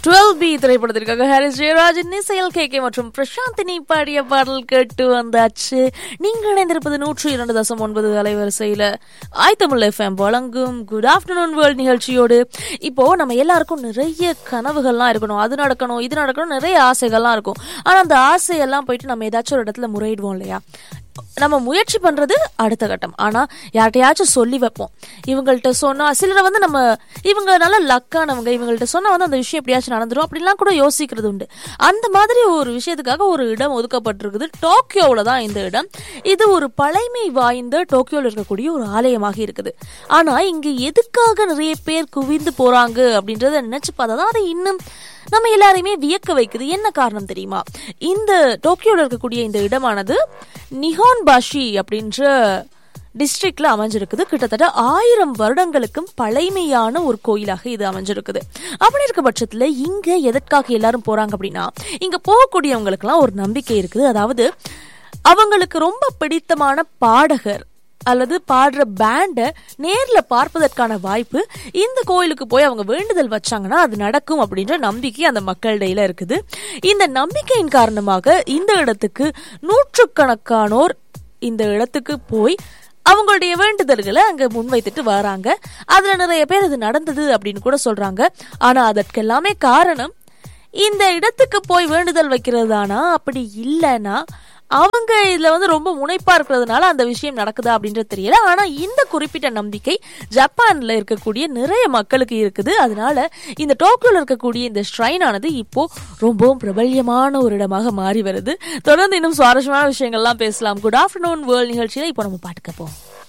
twelve B திரைப்படத்திற்காக Harris Jayarajan இசையல் K K மற்றும் பிரசாந்தினி பாடிய பாடல் கேட்டு வந்தாச்சு நீங்கள் இணைந்திருப்பது நூற்றி இரண்டு தசம் ஒன்பது அலைவரிசையில ஆய்தமிழ் எஃப்எம் வழங்கும் குட் ஆஃப்டர்நூன் வேர்ல்ட் நிகழ்ச்சியோடு இப்போ நம்ம எல்லாருக்கும் நிறைய கனவுகள்லாம் இருக்கணும் அது நடக்கணும் இது நடக்கணும் நிறைய ஆசைகள்லாம் இருக்கும் ஆனா அந்த ஆசையெல்லாம் போயிட்டு நம்ம ஏதாச்சும் ஒரு இடத்துல முறையிடுவோம் இல்லையா நம்ம முயற்சி பண்றது அடுத்த கட்டம் ஆனா யார்கிட்டயாச்சும் சொல்லி வைப்போம் இவங்கள்ட்ட சொன்னா சிலரை வந்து நம்ம இவங்க நல்ல லக்கானவங்க இவங்கள்ட்ட சொன்னா வந்து அந்த விஷயம் எப்படியாச்சும் நடந்துரும் அப்படிலாம் கூட யோசிக்கிறது உண்டு அந்த மாதிரி ஒரு விஷயத்துக்காக ஒரு இடம் ஒதுக்கப்பட்டிருக்குது டோக்கியோவில் தான் இந்த இடம் இது ஒரு பழைமை வாய்ந்த டோக்கியோவில் இருக்கக்கூடிய ஒரு ஆலயமாக இருக்குது ஆனா இங்க எதுக்காக நிறைய பேர் குவிந்து போறாங்க அப்படின்றத நினைச்சு பார்த்தா தான் அது இன்னும் நம்ம எல்லாரையுமே வியக்க வைக்குது என்ன காரணம் தெரியுமா இந்த டோக்கியோவில் இருக்கக்கூடிய இந்த இடமானது நிஹோன் பாஷி அப்படின்ற டிஸ்ட்ரிக்ட்ல அமைஞ்சிருக்குது கிட்டத்தட்ட ஆயிரம் வருடங்களுக்கும் பழைமையான ஒரு கோயிலாக இது அமைஞ்சிருக்குது அப்படி இருக்க பட்சத்துல இங்க எதற்காக எல்லாரும் போறாங்க அப்படின்னா இங்க போகக்கூடியவங்களுக்குலாம் ஒரு நம்பிக்கை இருக்குது அதாவது அவங்களுக்கு ரொம்ப பிடித்தமான பாடகர் அல்லது பாடுற பேண்டை நேர்ல பார்ப்பதற்கான வாய்ப்பு இந்த கோயிலுக்கு போய் அவங்க வேண்டுதல் வச்சாங்கன்னா அது நடக்கும் அப்படின்ற நம்பிக்கை அந்த மக்களிடையில இருக்குது இந்த நம்பிக்கையின் காரணமாக இந்த இடத்துக்கு நூற்றுக்கணக்கானோர் இந்த இடத்துக்கு போய் அவங்களுடைய வேண்டுதல்களை அங்க முன்வைத்துட்டு வராங்க அதுல நிறைய பேர் அது நடந்தது அப்படின்னு கூட சொல்றாங்க ஆனா அதற்கெல்லாமே காரணம் இந்த இடத்துக்கு போய் வேண்டுதல் வைக்கிறதானா அப்படி இல்லைன்னா அவங்க இதுல வந்து ரொம்ப முனைப்பா இருக்கிறதுனால அந்த விஷயம் நடக்குதா அப்படின்றது தெரியல ஆனா இந்த குறிப்பிட்ட நம்பிக்கை ஜப்பான்ல இருக்கக்கூடிய நிறைய மக்களுக்கு இருக்குது அதனால இந்த டோக்கியோல இருக்கக்கூடிய இந்த ஸ்ட்ரைன் ஆனது இப்போ ரொம்பவும் பிரபல்யமான ஒரு இடமாக மாறி வருது தொடர்ந்து இன்னும் சுவாரஸ்யமான விஷயங்கள்லாம் பேசலாம் குட் ஆஃப்டர்நூன் வேர்ல்ட் நிகழ்ச்சியில இப்போ நம்ம பாட்டுக்க போவோம்